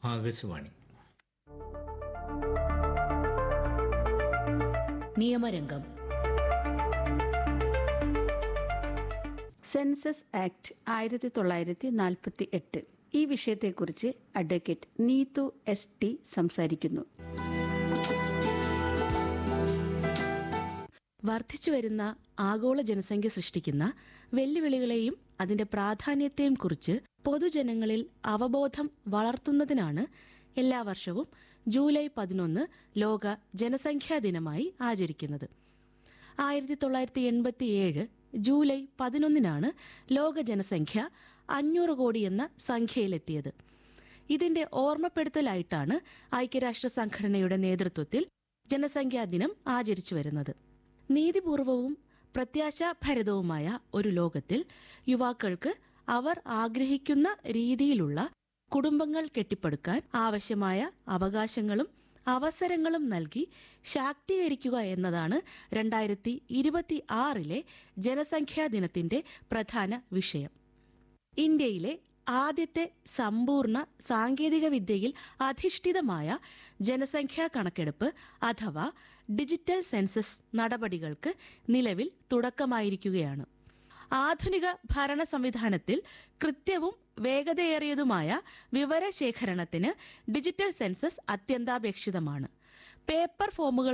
Akashvani നിയമരംഗം census act ആയിരത്തി തൊള്ളായിരത്തി നാൽപ്പത്തി എട്ട് ഈ വിഷയത്തെക്കുറിച്ച് അഡ്വക്കേറ്റ് നീതു എസ് ടി സംസാരിക്കുന്നു വർദ്ധിച്ചുവരുന്ന ആഗോള ജനസംഖ്യ സൃഷ്ടിക്കുന്ന വെല്ലുവിളികളെയും അതിന്റെ പ്രാധാന്യത്തെയും കുറിച്ച് പൊതുജനങ്ങളിൽ അവബോധം വളർത്തുന്നതിനാണ് എല്ലാ വർഷവും ജൂലൈ പതിനൊന്ന് ലോക ജനസംഖ്യാ ദിനമായി ആചരിക്കുന്നത് ആയിരത്തി തൊള്ളായിരത്തി എൺപത്തിയേഴ് ജൂലൈ പതിനൊന്നിനാണ് ലോക ജനസംഖ്യ അഞ്ഞൂറ് കോടി എന്ന സംഖ്യയിലെത്തിയത് ഇതിന്റെ ഓർമ്മപ്പെടുത്തലായിട്ടാണ് ഐക്യരാഷ്ട്ര സംഘടനയുടെ നേതൃത്വത്തിൽ ജനസംഖ്യാ ദിനം ആചരിച്ചു വരുന്നത് നീതിപൂർവവും പ്രത്യാശാഭരിതവുമായ ഒരു ലോകത്തിൽ യുവാക്കൾക്ക് അവർ ആഗ്രഹിക്കുന്ന രീതിയിലുള്ള കുടുംബങ്ങൾ കെട്ടിപ്പടുക്കാൻ ആവശ്യമായ അവകാശങ്ങളും അവസരങ്ങളും നൽകി ശാക്തീകരിക്കുക എന്നതാണ് രണ്ടായിരത്തി ഇരുപത്തി ആറിലെ ജനസംഖ്യാ ദിനത്തിന്റെ പ്രധാന വിഷയം ഇന്ത്യയിലെ ആദ്യത്തെ സമ്പൂർണ്ണ സാങ്കേതിക വിദ്യയിൽ അധിഷ്ഠിതമായ ജനസംഖ്യാ കണക്കെടുപ്പ് അഥവാ ഡിജിറ്റൽ സെൻസസ് നടപടികൾക്ക് നിലവിൽ തുടക്കമായിരിക്കുകയാണ് ആധുനിക ഭരണ സംവിധാനത്തിൽ കൃത്യവും വേഗതയേറിയതുമായ വിവരശേഖരണത്തിന് ഡിജിറ്റൽ സെൻസസ് അത്യന്താപേക്ഷിതമാണ് പേപ്പർ ഫോമുകൾ